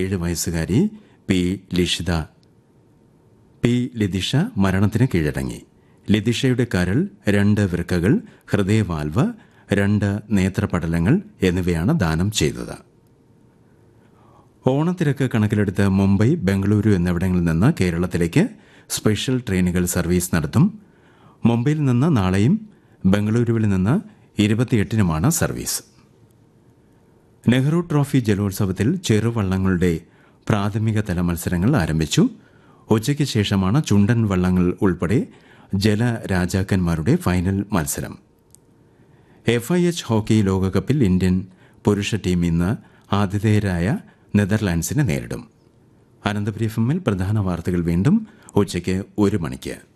ഏഴ് വയസ്സുകാരി P ലിഷിത P ലിതിഷ മരണത്തിന് കീഴടങ്ങി ലിതിഷയുടെ കരൾ രണ്ട് വൃക്കകൾ ഹൃദയവാൽവ് രണ്ട് നേത്രപടലങ്ങൾ എന്നിവയാണ് ദാനം ചെയ്തത് ഓണത്തിരക്ക് കണക്കിലെടുത്ത് മുംബൈ ബംഗളൂരു എന്നിവിടങ്ങളിൽ നിന്ന് കേരളത്തിലേക്ക് സ്പെഷ്യൽ ട്രെയിനുകൾ സർവീസ് നടത്തും മുംബൈയിൽ നിന്ന് നാളെയും ബംഗളൂരുവിൽ നിന്ന് ഇരുപത്തിയെട്ടിനുമാണ് സർവീസ് നെഹ്റു ട്രോഫി ജലോത്സവത്തിൽ ചെറുവള്ളങ്ങളുടെ പ്രാഥമിക തല മത്സരങ്ങൾ ആരംഭിച്ചു ഉച്ചയ്ക്ക് ശേഷമാണ് ചുണ്ടൻ വള്ളങ്ങൾ ഉൾപ്പെടെ ജലരാജാക്കന്മാരുടെ ഫൈനൽ മത്സരം എഫ് ഐ എച്ച് ഹോക്കി ലോകകപ്പിൽ ഇന്ത്യൻ പുരുഷ ടീം ഇന്ന് ആതിഥേയരായ നെതർലാൻഡ്സിനെ നേരിടും അനന്തപുരി എഫ് എമ്മിൽ പ്രധാന വാർത്തകൾ വീണ്ടും ഉച്ചയ്ക്ക് ഒരു മണിക്ക്